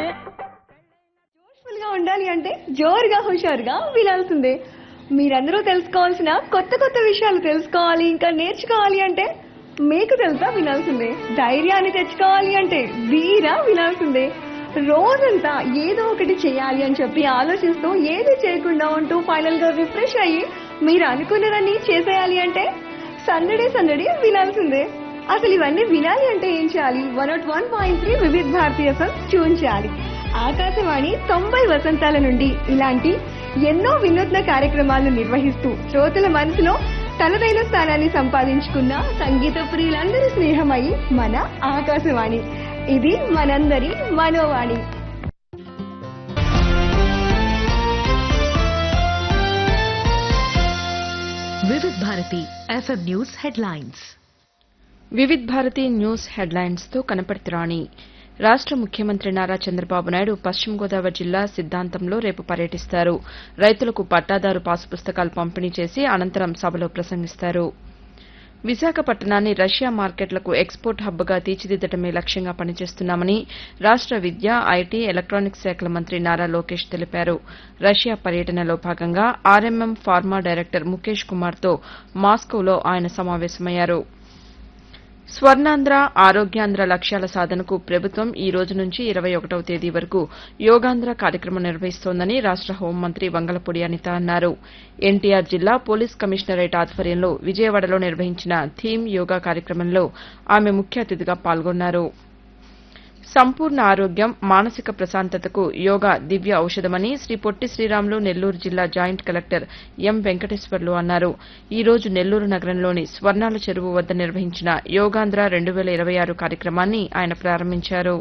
గా ఉండాలి అంటే జోరుగా హుషారుగా వినాల్సిందే మీరందరూ తెలుసుకోవాల్సిన కొత్త కొత్త విషయాలు తెలుసుకోవాలి ఇంకా నేర్చుకోవాలి అంటే మీకు తెలుసా వినాల్సిందే ధైర్యాన్ని తెచ్చుకోవాలి అంటే వీరా వినాల్సిందే రోజంతా ఏదో ఒకటి చేయాలి అని చెప్పి ఆలోచిస్తూ ఏది చేయకుండా ఉంటూ ఫైనల్ గా రిఫ్రెష్ అయ్యి మీరు అనుకున్నదాన్ని చేసేయాలి అంటే సందడి సందడి వినాల్సిందే అసలు ఇవన్నీ వినాలి అంటే ఏం చేయాలి one nought one point three Vividha Bharatiya FM tune చేయాలి ఆకాశవాణి తొంభై వసంతాల నుండి ఇలాంటి ఎన్నో వినూత్న కార్యక్రమాలను నిర్వహిస్తూ శ్రోతల మనసులో తనదైన స్థానాన్ని సంపాదించుకున్న సంగీత ప్రియులందరి స్నేహమై మన ఆకాశవాణి ఇది మనందరి మనోవాణి Vividha Bharati FM news headlines Vividh Bharati news headlines తో కనపర్తి రాణి రాష్ట ముఖ్యమంత్రి నారా చంద్రబాబు నాయుడు పశ్చిమ గోదావరి జిల్లా సిద్దాంతంలో రేపు పర్యటిస్తారు రైతులకు పట్టాదారు పాసు పుస్తకాలు పంపిణీ చేసి అనంతరం సభలో ప్రసంగిస్తారు విశాఖపట్నాన్ని రష్యా మార్కెట్లకు ఎక్స్పోర్ట్ హబ్గా తీర్చిదిద్దడమే లక్ష్యంగా పనిచేస్తున్నామని రాష్ట విద్య ఐటీ ఎలక్టానిక్స్ శాఖల మంత్రి నారా లోకేష్ తెలిపారు రష్యా పర్యటనలో భాగంగా ఆర్ఎంఎం ఫార్మా డైరెక్టర్ ముఖేష్ కుమార్తో మాస్కోలో ఆయన సమావేశమయ్యారు స్వర్ణాంధ్ర ఆరోగ్యాంధ్ర లక్ష్యాల సాధనకు ప్రభుత్వం ఈ రోజు నుంచి ఇరవై ఒకటవ తేదీ వరకు యోగాంధ్ర కార్యక్రమం నిర్వహిస్తోందని రాష్ట హోంమంత్రి వంగలపూడి అనిత అన్నారు ఎన్టీఆర్ జిల్లా పోలీస్ కమిషనరేట్ ఆధ్వర్యంలో విజయవాడలో నిర్వహించిన థీమ్ యోగా కార్యక్రమంలో ఆమె ముఖ్య అతిథిగా పాల్గొన్నారు సంపూర్ణ ఆరోగ్యం మానసిక ప్రశాంతతకు యోగా దివ్య ఔషధమని శ్రీ పొట్టి శ్రీరాములు నెల్లూరు జిల్లా జాయింట్ కలెక్టర్ ఎం వెంకటేశ్వర్లు అన్నారు ఈ రోజు నెల్లూరు నగరంలోని స్వర్ణాల చెరువు వద్ద నిర్వహించిన యోగాంధ్ర రెండు వేల ఇరవై ఆరు కార్యక్రమాన్ని ఆయన ప్రారంభించారు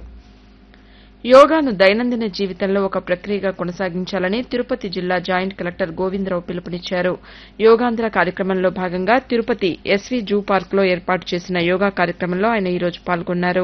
యోగాను దైనందిన జీవితంలో ఒక ప్రక్రియగా కొనసాగించాలని తిరుపతి జిల్లా జాయింట్ కలెక్టర్ గోవిందరావు పిలుపునిచ్చారు యోగాంధ్ర కార్యక్రమంలో భాగంగా తిరుపతి ఎస్వీ జూ పార్కులో ఏర్పాటు చేసిన యోగా కార్యక్రమంలో ఆయన ఈ రోజు పాల్గొన్నారు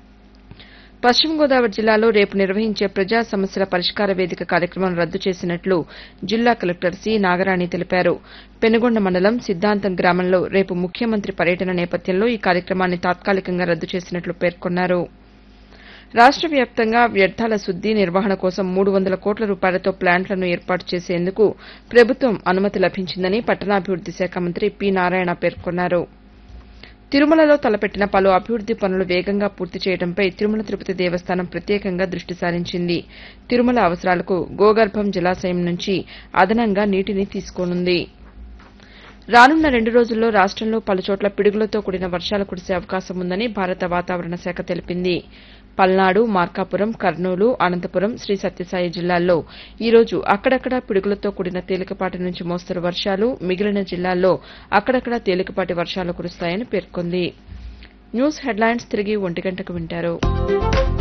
పశ్చిమ గోదావరి జిల్లాలో రేపు నిర్వహించే ప్రజా సమస్యల పరిష్కార వేదిక కార్యక్రమం రద్దు చేసినట్లు జిల్లా కలెక్టర్ సి నాగరాణి తెలిపారు పెనుగొండ మండలం సిద్దాంతం గ్రామంలో రేపు ముఖ్యమంత్రి పర్యటన నేపథ్యంలో ఈ కార్యక్రమాన్ని తాత్కాలికంగా రద్దు చేసినట్లు పేర్కొన్నారు రాష్ట వ్యాప్తంగా వ్యర్థాల శుద్ది నిర్వహణ కోసం మూడు వందల కోట్ల రూపాయలతో ప్లాంట్లను ఏర్పాటు చేసేందుకు ప్రభుత్వం అనుమతి లభించిందని పట్టణాభివృద్ది శాఖ మంత్రి పి నారాయణ పేర్కొన్నారు తిరుమలలో తలపెట్టిన పలు అభివృద్ది పనులు వేగంగా పూర్తి చేయడంపై తిరుమల తిరుపతి దేవస్థానం ప్రత్యేకంగా దృష్టి సారించింది తిరుమల అవసరాలకు గోగర్భం జలాశయం నుంచి అదనంగా నీటిని తీసుకోనుంది రానున్న రెండు రోజుల్లో రాష్టంలో పలుచోట్ల పిడుగులతో కూడిన వర్షాలు కురిసే అవకాశం ఉందని భారత వాతావరణ శాఖ తెలిపింది పల్నాడు మార్కాపురం కర్నూలు అనంతపురం శ్రీ సత్యసాయి జిల్లాల్లో ఈ రోజు అక్కడక్కడా పిడుగులతో కూడిన తేలికపాటి నుంచి మోస్తరు వర్షాలు మిగిలిన జిల్లాల్లో అక్కడక్కడా తేలికపాటి వర్షాలు కురుస్తాయని పేర్కొంది న్యూస్ హెడ్లైన్స్ తిరిగి ఒంటి గంటకు వింటారు